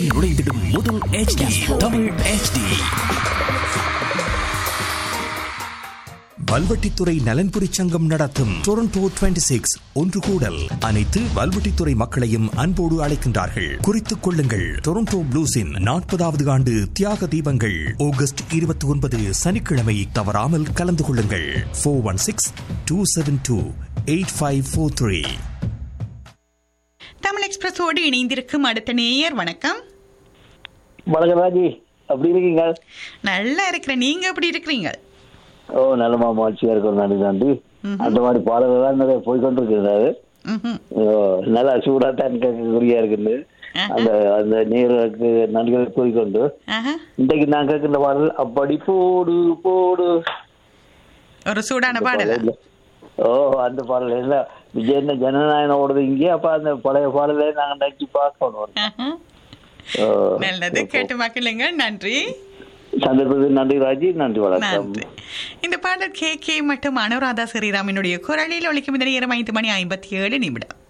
உள்நாட்டில் நுழைந்திடும் முதல் HD தமிழ் HD வல்வெட்டித்துறை நலன்புரி சங்கம் நடத்தும் டொரண்டோ 26 சிக்ஸ் ஒன்று கூடல் அனைத்து வல்வெட்டித்துறை மக்களையும் அன்போடு அழைக்கின்றார்கள் குறித்துக் கொள்ளுங்கள் டொரண்டோ ப்ளூஸின் நாற்பதாவது ஆண்டு தியாக தீபங்கள் ஆகஸ்ட் இருபத்தி ஒன்பது சனிக்கிழமை தவறாமல் கலந்து கொள்ளுங்கள் four one six two seven two eight five four three Tamil எக்ஸ்பிரஸோடு இணைந்திருக்கும் அடுத்த நேயர் வணக்கம் வணக்கம் ராஜி அப்படி இருக்கீங்க நல்லா இருக்கிறேன் நீங்க எப்படி இருக்கிறீங்க ஓ நல்லமா மகிழ்ச்சியா இருக்கும் நன்றி நன்றி அந்த மாதிரி பாடல்கள்லாம் நிறைய போய்கொண்டிருக்கிறது ம்ஹும். ஓ, நல்லா சூடா தான் கேட்கக்கூடியா இருக்குது அந்த அந்த நீருக்கு நன்றிகளை கூறிக்கொண்டு ஆஹா. இன்றைக்கு நான் கேட்கின்ற பாடல் அப்படி போடு போடு ஒரு சூடான பாடலா ஓ அந்த பாடல் என்ன விஜயன் ஜனநாயகம் ஓடுது இங்கே அப்ப அந்த பழைய பாடலை நாங்க நடிச்சு பார்க்கணும் ஆஹா. ஓ, நல்லது கேட்டு மக்களுங்க நன்றி சந்தர்ப்பத்துக்கு நன்றி ராஜி நன்றி வணக்கம் நன்றி இந்த பாடல் கே கே மற்றும் அனுராதா ஸ்ரீராமினுடைய குரலில் ஒழிக்கும் இந்த நேரம் ஐந்து மணி ஐம்பத்தி ஏழு நிமிடம்